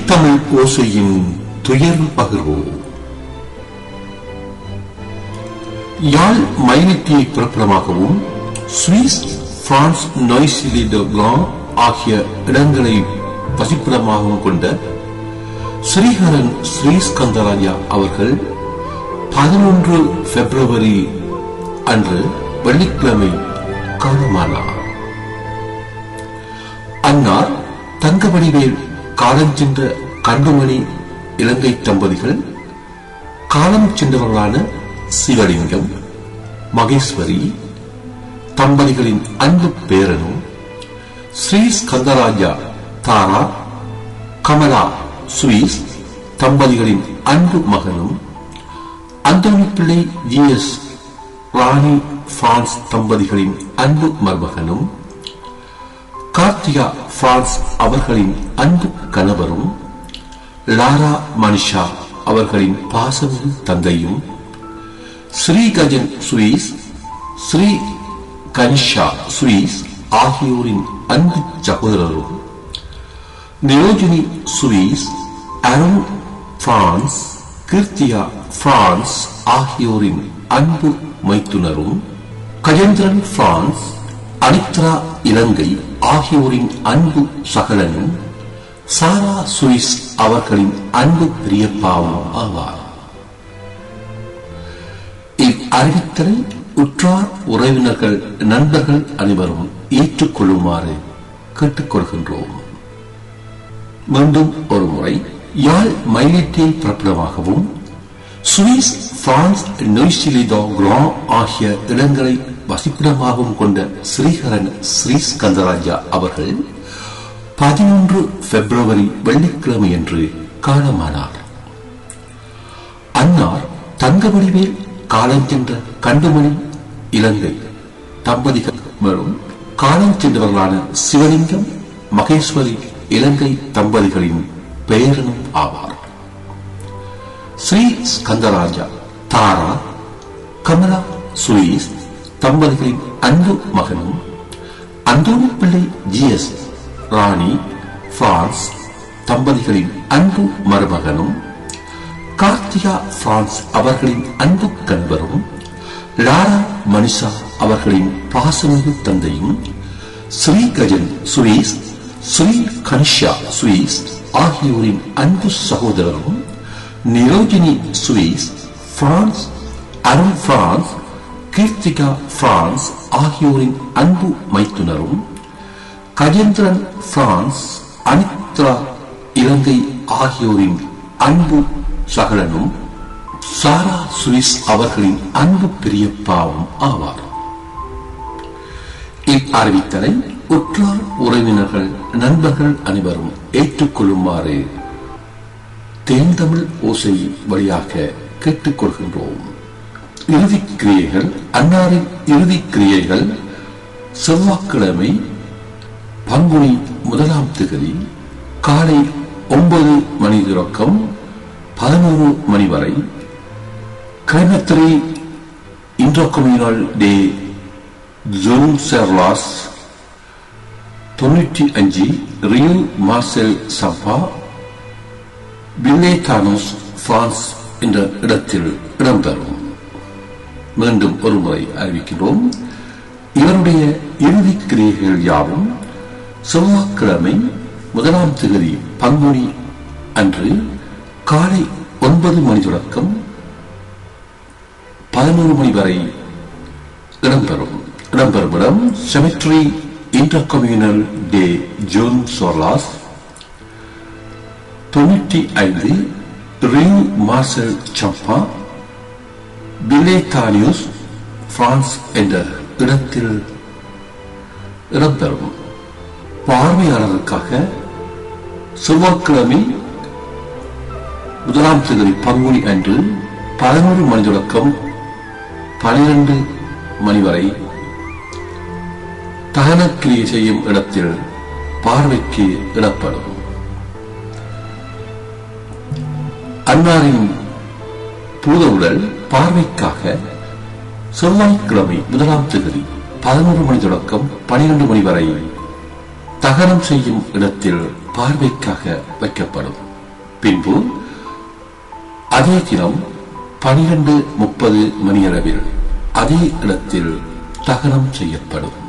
தேன்தமிழ் ஓசையின் துயர் பகிர்வு யாழ் மைனத்தியை பிறப்பிடமாகவும் சுவிஸ் பிரான்ஸ் நொய்சிலி de Blanc ஆகிய இடங்களை வசிப்பிடமாகவும் கொண்ட ஸ்ரீஹரன் ஸ்ரீஸ்கந்தராஜா அவர்கள் பதினொன்று பிப்ரவரி அன்று வெள்ளிக்கிழமை காலமானார் அன்னார் தங்கமணிவேல் காலஞ்சென்ற கண்டுமணி இலங்கை தம்பதிகள் காலம் சென்றவர்களான சிவலிங்கம் மகேஸ்வரி தம்பதிகளின் அன்பு பேரனும் ஸ்ரீ ஸ்கந்தராஜா தாரா கமலா சுவீஸ் தம்பதிகளின் அன்பு மகனும் அந்தோணி பிள்ளை ஜி எஸ் ராணி பிரான்ஸ் தம்பதிகளின் அன்பு மருமகனும் கார்த்திகா பிரான்ஸ் அவர்களின் அன்பு கணவரும் லாரா மனிஷா அவர்களின் பாசமிகு தந்தையும் ஸ்ரீகஜன் சுவீஸ் ஸ்ரீ கனிஷா சுவீஸ் ஆகியோரின் அன்பு சகோதரரும் Niyojini Swiss Arun France Keerthiya France ஆகியோரின் அன்பு மைத்துனரும் கஜேந்திரன் பிரான்ஸ் அனித்ரா இலங்கை ஆகியோரின் அன்பு சகலனும் சாரா சுவிஸ் அவர்களின் அன்பு பிரியப்பாவும் ஆவார் இவ்வறிவித்தலை உற்றார் உறவினர்கள் நண்பர்கள் அனைவரும் ஏற்றுக்கொள்ளுமாறு கேட்டுக்கொள்கின்றோம் மீண்டும் ஒரு முறை யாழ் மைலேட்டை பிறப்பிடமாகவும் சுவிஸ் பிரான்ஸ் நொய்சிலிதோ கிரான் ஆகிய இடங்களை வசிப்பிடமாகவும் கொண்ட ஸ்ரீஹரன் ஸ்ரீஸ்கந்தராஜா அவர்கள் பதினொன்று பிப்ரவரி வெள்ளிக்கிழமையன்று காலமானார் அன்னார் தங்கமணிவேல் காலஞ்சென்ற கண்டுமணி இலங்கை தம்பதிகளும் காலம் சென்றவர்களான சிவலிங்கம் மகேஸ்வரி இலங்கை தம்பதிகளின் பெயரனும் ஆவார் ஸ்ரீ ஸ்கந்தராஜா தாரா கமலா சுரீஸ் தம்பதிகளின் அன்பு மகனும் அந்தோணி பிள்ளை ஜி எஸ் ராணி பிரான்ஸ் தம்பதிகளின் அன்பு மருமகனும் கார்த்திகா பிரான்ஸ் அவர்களின் அன்பு கண்பரும் லாரா மனிஷா அவர்களின் பாசமிகு தந்தையும் ஸ்ரீகஜன் சுரீஸ் ஸ்ரீ கனிஷா சுவீஸ் ஆகியோரின் அன்பு சகோதரரும் Nirojini Swiss France Arun France Keerthika France ஆகியோரின் அன்பு மைத்துனரும் கஜேந்திரன் பிரான்ஸ் அனித்ரா இலங்கை ஆகியோரின் அன்பு சகலனும் சாரா சுவிஸ் அவர்களின் அன்பு பிரியப்பாவும் ஆவார் இவ்வறிவித்தலை உற்றார் உறவினர்கள் நண்பர்கள் அனைவரும் ஏற்றுக்கொள்ளுமாறு தேந்தமிழ் ஓசை வழியாக கேட்டுக்கொள்கின்றோம் இறுதி கிரியைகள் அன்னாரின் இறுதி கிரியைகள் செவ்வாய்க்கிழமை பங்குனி முதலாம் திகதி காலை ஒன்பது மணி தொடக்கம் பதினோரு மணி வரை கிரைமத்திரி இன்டர்கம்யூனல் டே ஜோன் செர்லாஸ் தொண்ணூற்றி அஞ்சு ரியோ மார்செல் சம்பா பில்லேதானோஸ் பிரான்ஸ் என்ற இடத்தில் இடம்பெறும் மீண்டும் ஒருமுறை அறிவிக்கிறோம் இவருடைய இறுதி கிரியைகள் யாவும் செவ்வாய்க்கிழமை முதலாம் திகதி பங்குனி அன்று காலை ஒன்பது மணி தொடக்கம் பதினோரு மணி வரை இடம்பெறும் இடம்பெறும் இடம் செமெட்ரி இன்டர்கம்யூனல் டே ஜோன் சோர்லாஸ் தொண்ணூற்றி ஐந்து ரியூ மார்சல் சம்பா பில்லேதானியூஸ் பிரான்ஸ் என்ற இடத்தில் இடம்பெறும் பார்வையாளருக்காக செவ்வாய்க்கிழமை முதலாம் தேதி பங்குனி அன்று பதினோரு மணி தொடக்கம் பனிரெண்டு மணி வரை தகனக்கிரியை செய்யும் இடத்தில் பார்வைக்கு இடப்படும் அன்னாரின் பூத உடல் பார்வைக்காக செவ்வாய்க்கிழமை முதலாம் தேதி பதினோரு மணி தொடக்கம் பனிரெண்டு மணி வரை தகனம் செய்யும் இடத்தில் பார்வைக்காக வைக்கப்படும் பின்பு அதே தினம் பனிரெண்டு முப்பது மணியளவில் அதே இடத்தில் தகனம் செய்யப்படும்